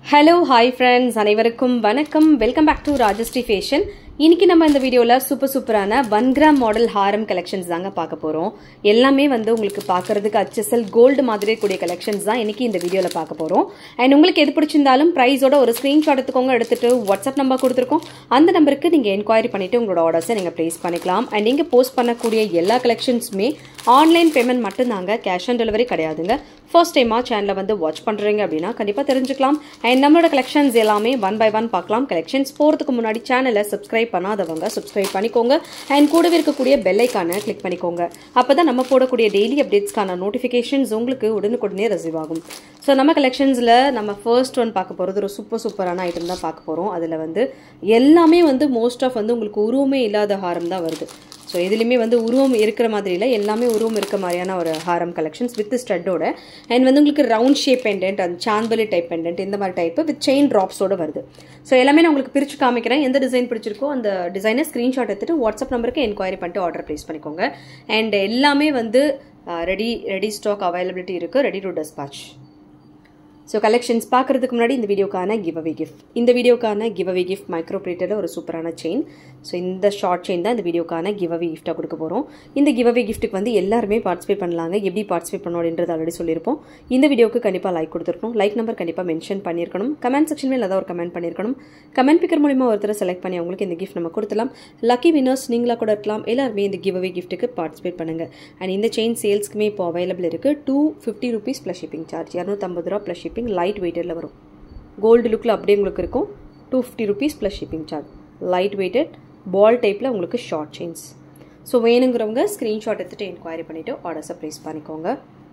hello hi friends அனைவருக்கும் வணக்கம் welcome back to Rajashree fashion இன்னைக்கு நம்ம இந்த வீடியோவில் சூப்பர் சூப்பரான ஒன் கிராம் மாடல் ஹாரம் கலெக்ஷன்ஸ் தாங்க பார்க்க போகிறோம் எல்லாமே வந்து உங்களுக்கு பார்க்கறதுக்கு அச்சசல் கோல்டு மாதிரி கூடிய கலெக்ஷன்ஸ் தான் இன்னைக்கு இந்த வீடியோவில் பார்க்க போகிறோம் அண்ட் உங்களுக்கு எது பிடிச்சிருந்தாலும் ப்ரைஸோட ஒரு ஸ்க்ரீன்ஷாட் எடுத்துக்கோங்க எடுத்துட்டு வாட்ஸ்அப் நம்பர் கொடுத்துருக்கோம் அந்த நம்பருக்கு நீங்கள் என்கொயரி பண்ணிவிட்டு உங்களோட ஆர்டர்ஸை நீங்கள் ப்ளேஸ் பண்ணிக்கலாம் அண்ட் நீங்கள் போஸ்ட் பண்ணக்கூடிய எல்லா கலெக்ஷன்ஸுமே ஆன்லைன் பேமெண்ட் மட்டும்தாங்க கேஷ் ஆன் டெலிவரி கிடையாதுங்க ஃபர்ஸ்ட் டைமாக சேனலை வந்து வாட்ச் பண்ணுறீங்க அப்படின்னா கண்டிப்பாக தெரிஞ்சுக்கலாம் அண்ட் நம்மளோட கலெக்ஷன்ஸ் எல்லாமே ஒன் பை ஒன் பார்க்கலாம் கலெக்ஷன்ஸ் போகிறதுக்கு முன்னாடி சேனலை சப்ஸ்கிரைப் பண்ணாதவங்க சப்ஸ்கிரைப் பண்ணிக்கோங்க அண்ட் கூடவே இருக்கக்கூடிய பெல்லைக்கான கிளிக் பண்ணிக்கோங்க அப்போ தான் நம்ம போடக்கூடிய டெய்லி அப்டேட்ஸ்க்கான நோட்டிஃபிகேஷன்ஸ் உங்களுக்கு உடனுக்குடனே ரிசீவ் ஆகும் ஸோ நம்ம கலெக்ஷன்ஸில் நம்ம ஃபர்ஸ்ட் ஒன் பார்க்க போகிறது ஒரு சூப்பர் சூப்பரான ஐட்டம் தான் பார்க்க போகிறோம் அதில் வந்து எல்லாமே வந்து மோஸ்ட் ஆஃப் வந்து உங்களுக்கு உருவமே இல்லாத ஹாரம் தான் வருது ஸோ இதுலேயுமே வந்து உருவம் இருக்கிற மாதிரி இல்லை எல்லாமே உருவம் இருக்க மாதிரியான ஒரு ஹாரம் கலெக்ஷன்ஸ் வித் ஸ்டட்டோட அண்ட் வந்து உங்களுக்கு ரவுண்ட் ஷேப் பெண்டன்ட் அந்த சாந்தலி டைப் பெண்டன்ட் இந்த மாதிரி டைப்பு வித் செயின் ட்ராப்ஸோட வருது ஸோ எல்லாமே நான் உங்களுக்கு பிரித்து காமிக்கிறேன் எந்த டிசைன் பிடிச்சிருக்கோ அந்த டிசைனை ஸ்க்ரீன்ஷாட் எடுத்துட்டு வாட்ஸ்அப் நம்பருக்கு என்கொயரி பண்ணிட்டு ஆர்டர் ப்ளேஸ் பண்ணிக்கோங்க அண்ட் எல்லாமே வந்து ரெடி ரெடி ஸ்டாக் அவைலபிலிட்டி இருக்குது ready to despatch so collections பார்க்குறதுக்கு முன்னாடி இந்த வீடியோக்கான கிவ் அவே கிஃப்ட் இந்த வீடியோக்கான கிவ் அவே கிஃப்ட் மைக்ரோ பிளேட்டரில் ஒரு சூப்பரான செயின் ஸோ இந்த ஷார்ட் செயின் தான் இந்த வீடியோக்கான கிவ் அவே கிஃப்ட்டாக கொடுக்க போகிறோம் இந்த கிவ் அவே கிஃப்ட்டுக்கு வந்து எல்லாருமே பார்ட்டிசிபேட் பண்ணலாங்க எப்படி பார்ட்டிசிபேட் பண்ணணும் அப்படின்றது ஆல்ரெடி சொல்லியிருப்போம் இந்த வீடியோக்கு கண்டிப்பாக லைக் கொடுத்துருக்கணும் லைக் நம்பர் கண்டிப்பாக மென்ஷன் பண்ணியிருக்கணும் கமெண்ட் செக்ஷன் மேலே ஏதாவது ஒரு கமெண்ட் பண்ணியிருக்கணும் கமெண்ட் பிக்கர் மூலிமா ஒருத்தர் செலக்ட் பண்ணி அவங்களுக்கு இந்த கிஃப்ட் நம்ம கொடுத்துலாம் லக்கி வினர்ஸ் நீங்களாக கூட இருக்கலாம் எல்லாருமே இந்த கிவ் அவே கிஃப்ட்டுக்கு பார்ட்டிசிபேட் பண்ணுங்கள் அண்ட் இந்த செயின் சேல்ஸ்க்குமே இப்போ அவைலபிள் இருக்குது two fifty rupees plus shipping charge இரநூத்தம்பது ரூபா ப்ளஸ் ஷிப்பிங் லைட் வெயிட்டடில் வரும் கோல்டு லுக்கில் அப்படியே உங்களுக்கு இருக்கும் two fifty rupees plus shipping charge light weighted ball டைப்பில் உங்களுக்கு ஷார்ட் செயின்ஸ் ஸோ வேணுங்கிறவங்க ஸ்க்ரீன்ஷாட் எடுத்துகிட்டு என்கொயரி பண்ணிவிட்டு ஆர்டர்ஸை ப்ளேஸ் பண்ணிக்கோங்க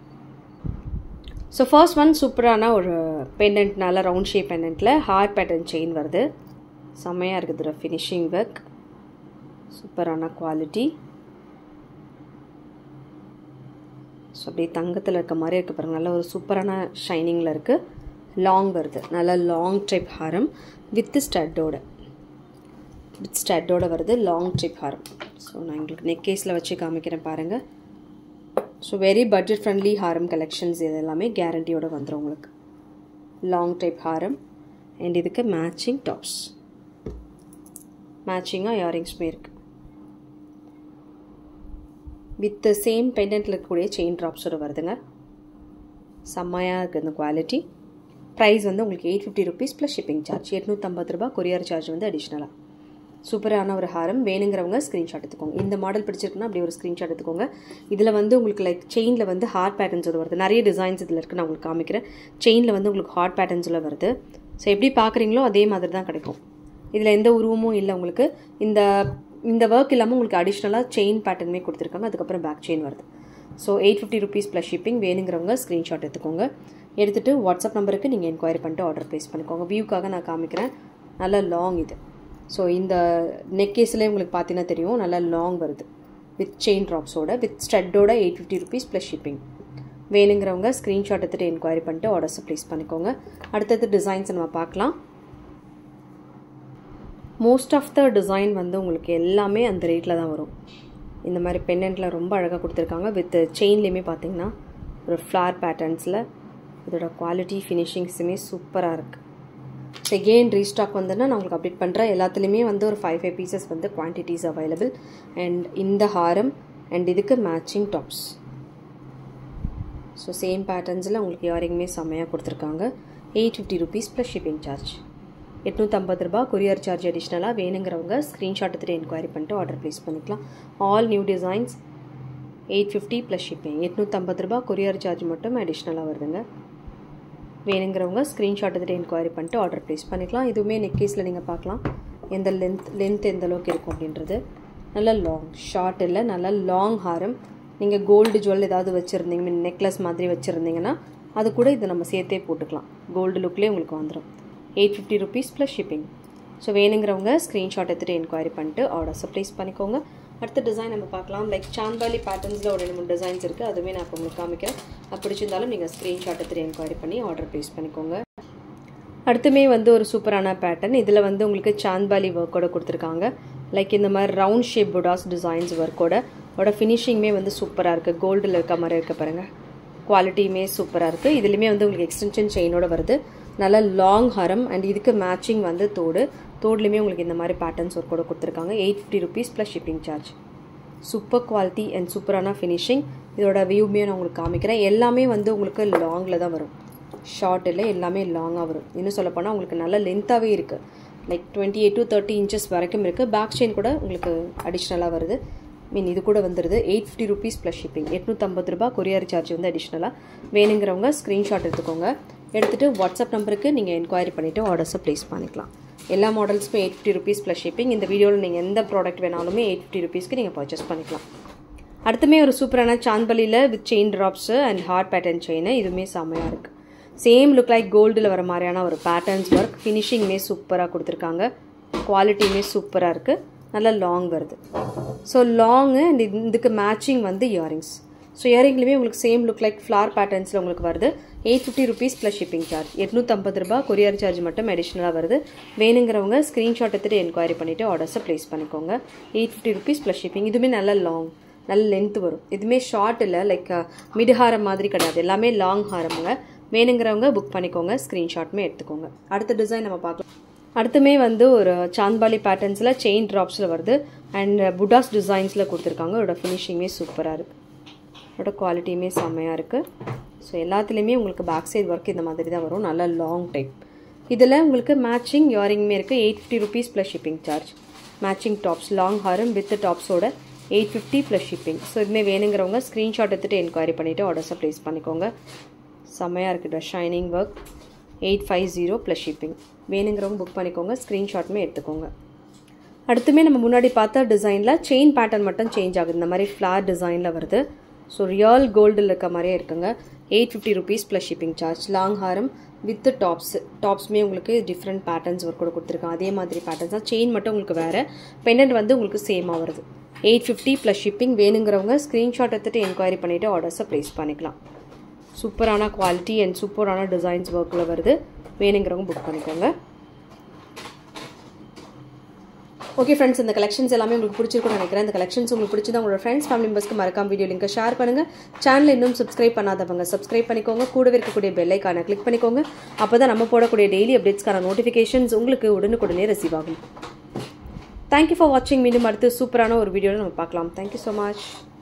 ஸோ ஃபர்ஸ்ட் ஒன் சூப்பரான ஒரு பெண்டன்ட்னால ரவுண்ட் ஷேப் பெண்டன்ட்டில் ஹார்ட் பேட்டர்ன் செயின் வருது செம்மையாக இருக்குது ஃபினிஷிங் ஒர்க் சூப்பரான குவாலிட்டி ஸோ அப்படியே தங்கத்தில் இருக்க மாதிரி இருக்குது பாருங்கள் நல்ல ஒரு சூப்பரான ஷைனிங்கில் இருக்குது லாங் வருது நல்ல லாங் ட்ரிப் ஹாரம் வித் ஸ்டட்டோட வித் ஸ்டட்டோட வருது லாங் ட்ரிப் ஹாரம் ஸோ நான் உங்களுக்கு நெக் கேஸில் வச்சு காமிக்கிறேன் பாருங்கள் ஸோ வெரி பட்ஜெட் ஃப்ரெண்ட்லி ஹாரம் கலெக்ஷன்ஸ் இது எல்லாமே கேரண்டியோட வந்துடும் உங்களுக்கு லாங் டைப் ஹாரம் அண்ட் இதுக்கு மேட்சிங் டாப்ஸ் மேட்சிங்காக இயரிங்ஸுமே இருக்குது வித் சேம் பெண்டன்ட்டில் இருக்கக்கூடிய செயின் ட்ராப்ஸோட வருதுங்க செம்மையாக இருக்குது இந்த குவாலிட்டி ப்ரைஸ் வந்து உங்களுக்கு eight fifty rupees plus shipping charge எட்நூற்றம்பது ரூபா கொரியர் சார்ஜ் வந்து அடிஷ்னலாக சூப்பரான ஒரு ஹாரம் வேணுங்கிறவங்க ஸ்க்ரீன்ஷாட் எடுத்துக்கோங்க இந்த மாடல் பிடிச்சிருக்குன்னா அப்படி ஒரு ஸ்க்ரீன்ஷாட் எடுத்துக்கோங்க இதில் வந்து உங்களுக்கு லைக் செயினில் வந்து ஹார்ட் பேட்டர்ன்ஸோட வருது நிறைய டிசைன்ஸ் இதில் இருக்குது நான் உங்களுக்கு காமிக்கிறேன் செயினில் வந்து உங்களுக்கு ஹார்ட் பேட்டர்ன்ஸில் வருது ஸோ எப்படி பார்க்குறீங்களோ அதே மாதிரி தான் கிடைக்கும் இதில் எந்த உருவமும் இல்லை உங்களுக்கு இந்த இந்த ஒர்க் இல்லாமல் உங்களுக்கு அடிஷ்னலாக செயின் பேட்டர்னுமே கொடுத்துருக்காங்க அதுக்கப்புறம் பேக் செயின் வருது so eight fifty rupees plus shipping வேணுங்கிறவங்க ஸ்க்ரீன்ஷாட் எடுத்துக்கோங்க எடுத்துகிட்டு வாட்ஸ்அப் நம்பருக்கு நீங்கள் என்கொயரி பண்ணிட்டு ஆர்டர் ப்ளேஸ் பண்ணிக்கோங்க வியூக்காக நான் காமிக்கிறேன் நல்லா லாங் இது ஸோ இந்த நெக் கேஸ்லேயே உங்களுக்கு பார்த்தீங்கன்னா தெரியும் நல்லா லாங் வருது வித் செயின் ட்ராப்ஸோட வித் ஸ்டட்டோட eight fifty rupees plus shipping வேணுங்கிறவங்க ஸ்க்ரீன்ஷாட் எடுத்துகிட்டு என்கொயரி பண்ணிட்டு ஆர்டர்ஸை ப்ளேஸ் பண்ணிக்கோங்க அடுத்தது டிசைன்ஸ் நம்ம பார்க்கலாம் மோஸ்ட் ஆஃப் த டிசைன் வந்து உங்களுக்கு எல்லாமே அந்த ரேட்டில் தான் வரும் இந்த மாதிரி பெண்டன்ட்டில் ரொம்ப அழகாக கொடுத்துருக்காங்க வித் செயின்லேயுமே பார்த்தீங்கன்னா ஒரு ஃப்ளார் பேட்டர்ன்ஸில் இதோட குவாலிட்டி ஃபினிஷிங்ஸுமே சூப்பராக இருக்குது செகண்ட் ரீஸ்டாக் வந்துன்னா நான் உங்களுக்கு அப்டேட் பண்ணுறேன் எல்லாத்துலேயுமே வந்து ஒரு ஃபைவ் ஃபைவ் பீசஸ் வந்து குவான்டிட்டிஸ் அவைலபிள் அண்ட் இந்த ஹாரம் அண்ட் இதுக்கு மேட்சிங் டாப்ஸ் ஸோ சேம் பேட்டர்ன்ஸில் உங்களுக்கு இயரிங்குமே செம்மையாக கொடுத்துருக்காங்க eight fifty rupees plus shipping charge எட்நூற்றம்பது ரூபா கொரியர் சார்ஜ் அடிஷ்னலாக வேணுங்கிறவங்க ஸ்க்ரீன்ஷாட் எடுத்துகிட்டு என்கொயரி பண்ணிட்டு ஆர்டர் ப்ளேஸ் பண்ணிக்கலாம் all new designs eight fifty plus shipping எட்நூற்றம்பது ரூபா கொரியர் சார்ஜ் மட்டும் அடிஷ்னலாக வருதுங்க வேணுங்கிறவங்க ஸ்க்ரீன்ஷாட் எடுத்துகிட்டு என்கொயரி பண்ணிட்டு ஆர்டர் ப்ளேஸ் பண்ணிக்கலாம் இதுவுமே நெக் கேஸில் நீங்கள் பார்க்கலாம் எந்த லென்த் லென்த் எந்த அளவுக்கு இருக்கும் அப்படின்றது நல்ல லாங் ஷார்ட் இல்லை நல்ல லாங் ஹாரம் நீங்கள் கோல்டு ஜுவல் ஏதாவது வச்சுருந்தீங்க நெக்லஸ் மாதிரி வச்சுருந்தீங்கன்னா அது கூட இதை நம்ம சேர்த்தே போட்டுக்கலாம் கோல்டு லுக்லேயே உங்களுக்கு வந்துடும் eight fifty rupees plus shipping so வேணுங்கிறவங்க ஸ்க்ரீன்ஷாட் எடுத்துகிட்டு என்கொயரி பண்ணிட்டு ஆர்டர்ஸை ப்ளேஸ் பண்ணிக்கோங்க அடுத்த டிசைன் நம்ம பார்க்கலாம் லைக் சாந்தாலி பேட்டர்ன்ஸில் ஒரு ரெண்டு மூணு டிசைன்ஸ் இருக்குது அதுவுமே நான் இப்போ உங்களுக்கு காமிக்கிறேன் அது பிடிச்சிருந்தாலும் நீங்கள் ஸ்க்ரீன்ஷாட் எடுத்துகிட்டு என்கொயரி பண்ணி ஆர்டர் ப்ளேஸ் பண்ணிக்கோங்க அடுத்துமே வந்து ஒரு சூப்பரான பேட்டர்ன் இதில் வந்து உங்களுக்கு சாந்த்பாலி ஒர்க்கோட கொடுத்துருக்காங்க லைக் இந்த மாதிரி ரவுண்ட் ஷேப் புடாஸ் டிசைன்ஸ் ஒர்க்கோட அதோட ஃபினிஷிங்குமே வந்து சூப்பராக இருக்குது கோல்டில் இருக்க மாதிரி இருக்க பாருங்கள் குவாலிட்டியுமே சூப்பராக இருக்குது இதுலேயுமே வந்து உங்களுக்கு எக்ஸ்டென்ஷன் செயினோட வருது நல்ல லாங் ஹரம் அண்ட் இதுக்கு மேட்சிங் வந்து தோடு தோடுலையுமே உங்களுக்கு இந்த மாதிரி பேட்டர்ன்ஸ் ஒரு கூட கொடுத்துருக்காங்க eight fifty rupees plus shipping charge super quality and சூப்பரான ஃபினிஷிங் இதோட வியூமே நான் உங்களுக்கு காமிக்கிறேன் எல்லாமே வந்து உங்களுக்கு லாங்கில் தான் வரும் ஷார்ட் இல்லை எல்லாமே லாங்காக வரும் இன்னும் சொல்லப்போனால் உங்களுக்கு நல்ல லென்த்தாகவே இருக்குது like twenty eight to thirty inches வரைக்கும் இருக்குது பேக் செயின் கூட உங்களுக்கு அடிஷ்னலாக வருது மீன் இது கூட வந்துடுது eight fifty rupees plus shipping எட்நூற்றம்பது ரூபா கொரியர் சார்ஜ் வந்து அடிஷ்னலாக வேணுங்கிறவங்க ஸ்க்ரீன்ஷாட் எடுத்துக்கோங்க எடுத்துகிட்டு வாட்ஸ்அப் நம்பருக்கு நீங்கள் என்கொயரி பண்ணிவிட்டு ஆர்டர்ஸை ப்ளேஸ் பண்ணிக்கலாம் எல்லா மாடல்ஸுமே eight fifty rupees plus shipping இந்த வீடியோவில் நீங்கள் எந்த ப்ராடக்ட் வேணாலுமே எயிட் ஃபிஃப்டி ருபீஸ்க்கு நீங்கள் பர்ச்சேஸ் பண்ணிக்கலாம் அடுத்துமே ஒரு சூப்பரான சாந்த்பலியில் with chain drops and heart pattern chain இதுவுமே செம்மையாக இருக்குது சேம் லுக் லைக் கோல்டில் வர மாதிரியான ஒரு பேட்டர்ன்ஸ் ஒர்க் ஃபினிஷிங்குமே சூப்பராக கொடுத்துருக்காங்க குவாலிட்டியுமே சூப்பராக இருக்குது நல்லா லாங் வருது ஸோ லாங்கு அண்ட் இதுக்கு மேட்சிங் வந்து இயரிங்ஸ் ஸோ இயரிங்லேயுமே உங்களுக்கு சேம் லுக் லைக் ஃப்ளார் பேட்டர்ன்ஸில் உங்களுக்கு வருது eight fifty rupees plus shipping charge எட்நூற்றம்பது ரூபா கொரியர் சார்ஜ் மட்டும் அடிஷ்னலாக வருது வேணுங்கிறவங்க ஸ்க்ரீன்ஷாட் எடுத்துகிட்டு என்கொயரி பண்ணிவிட்டு ஆர்டர்ஸை ப்ளேஸ் பண்ணிக்கோங்க eight fifty rupees plus shipping இதுவுமே நல்ல லாங் நல்ல லென்த் வரும் இதுவுமே ஷார்ட் இல்லை லைக் மிட் ஹாரம் மாதிரி கிடையாது எல்லாமே லாங் ஹாரமுங்க வேணுங்கிறவங்க புக் பண்ணிக்கோங்க ஸ்க்ரீன்ஷாட்டுமே எடுத்துக்கோங்க அடுத்த டிசைன் நம்ம பார்க்கலாம் அடுத்துமே வந்து ஒரு சாந்த்பாலி பேட்டர்ன்ஸில் செயின் ட்ராப்ஸில் வருது அண்ட் புட்டாஸ் டிசைன்ஸில் கொடுத்துருக்காங்க அதோட ஃபினிஷிங்குமே சூப்பராக இருக்குது அதோட குவாலிட்டியுமே செம்மையாக இருக்குது ஸோ எல்லாத்துலேயுமே உங்களுக்கு பேக் சைடு ஒர்க் இந்த மாதிரி தான் வரும் நல்ல லாங் டைப் இதில் உங்களுக்கு மேட்சிங் இயரிங்குமே இருக்குது eight fifty rupees plus shipping charge matching tops long ஹாரம் வித் டாப்ஸோட eight fifty plus shipping so இதுமே வேணுங்கிறவங்க ஸ்க்ரீன்ஷாட் எடுத்துகிட்டு என்கொயரி பண்ணிவிட்டு ஆர்டர்ஸை ப்ளேஸ் பண்ணிக்கோங்க செம்மையாக இருக்குது shining work eight five zero plus shipping வேணுங்கிறவங்க புக் பண்ணிக்கோங்க ஸ்க்ரீன்ஷாட்டுமே எடுத்துக்கோங்க அடுத்துமே நம்ம முன்னாடி பார்த்த டிசைனில் செயின் பேட்டர்ன் மட்டும் சேஞ்ச் ஆகுது இந்த மாதிரி ஃப்ளார் டிசைனில் வருது ஸோ ரியல் கோல்டில் இருக்க மாதிரியே இருக்குங்க eight fifty rupees plus shipping charge long ஹாரம் வித் டாப்ஸ் டாப்ஸுமே உங்களுக்கு டிஃப்ரெண்ட் பேட்டர்ன்ஸ் ஒர்க் கூட கொடுத்துருக்காங்க அதே மாதிரி பேட்டர்ன்ஸ் தான் செயின் மட்டும் உங்களுக்கு வேறு பெண்டன்ட் வந்து உங்களுக்கு சேமாக வருது எயிட் ஃபிஃப்டி ப்ளஸ் ஷிப்பிங் வேணுங்கிறவங்க ஸ்க்ரீன்ஷாட் எடுத்துகிட்டு என்கொயரி பண்ணிவிட்டு ஆர்டர்ஸை ப்ளேஸ் பண்ணிக்கலாம் சூப்பரான குவாலிட்டி அண்ட் சூப்பரான டிசைன்ஸ் ஒர்க்கில் வருது வேணுங்கிறவங்க புக் பண்ணிக்கோங்க ஓகே ஃப்ரெண்ட்ஸ் இந்த கலெக்ஷன்ஸ் எல்லாமே உங்களுக்கு பிடிச்சிருக்கும்னு நினைக்கிறேன் இந்த கலெக்ஷன்ஸ் உங்களுக்கு பிடிச்சதா உங்களோட ஃப்ரெண்ட்ஸ் ஃபேமிலி மெம்பர்ஸ்க்கு மறக்காம வீடியோ லிங்கை ஷேர் பண்ணுங்க சேனல் இன்னும் சப்ஸ்கிரைப் பண்ணாதவங்க சப்ஸ்கிரைப் பண்ணிக்கோங்க கூடவே இருக்கக்கூடிய பெல் ஐக்கானை கிளிக் பண்ணிக்கோங்க அப்போ தான் நம்ம போடக்கூடிய டெய்லி அப்டேட்ஸ்க்கான நோட்டிஃபிகேஷன்ஸ் உங்களுக்கு உடனுக்குடனே ரிசீவ் ஆகும் தேங்க்யூ ஃபார் வாட்சிங் மீண்டும் அடுத்து சூப்பரான ஒரு வீடியோவில் நம்ம பார்க்கலாம் தேங்க்யூ ஸோ மச்